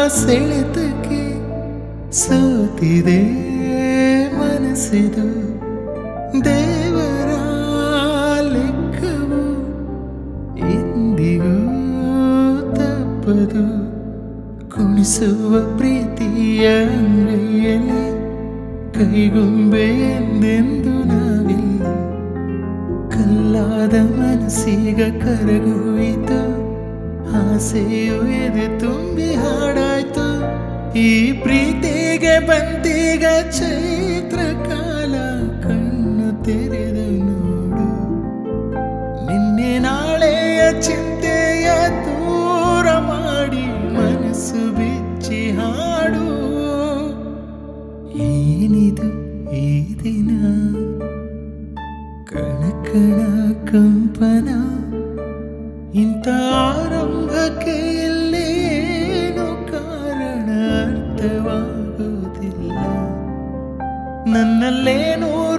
ಸೆಳೆತಕ್ಕೆ ಸೋತಿದೆ ಮನಸ್ಸಿದು ದೇವರ ಲೆಕ್ಕವು ಎಂದಿಗೂ ತಪ್ಪದು ಕುಣಿಸುವ ಪ್ರೀತಿಯ ಅಂಗೈಯಲ್ಲಿ ಕೈಗೊಂಬೆ ಎಂದೆಂದು ನಾವಿಲ್ಲ ಕಲ್ಲಾದ ಮನಸ್ಸೀಗ ಕರಗುಯಿತು ಆಸೆಯು ಎದೆ ತುಂಬಿ ಹಾಡಾಯ್ತು ಈ ಪ್ರೀತಿಗೆ ಬಂದೀಗ ಚೈತ್ರ ಕಾಲ ಕಣ್ಣು ತೆರೆದು ನೋಡು ನಿನ್ನೆ ನಾಳೆಯ ಚಿಂತೆಯ ದೂರ ಮಾಡಿ ಮನಸ್ಸು ಬಿಚ್ಚಿ ಹಾಡು ಏನಿದು ಈ ದಿನ ಕಣ ಕಣ ಕಂಪನ ಇಂಥ ಆರಂಭಕ್ಕೆ ಇಲ್ಲೇನು ಕಾರಣ ಅರ್ಥವಾಗುವುದಿಲ್ಲ ನನ್ನಲ್ಲೇನೋ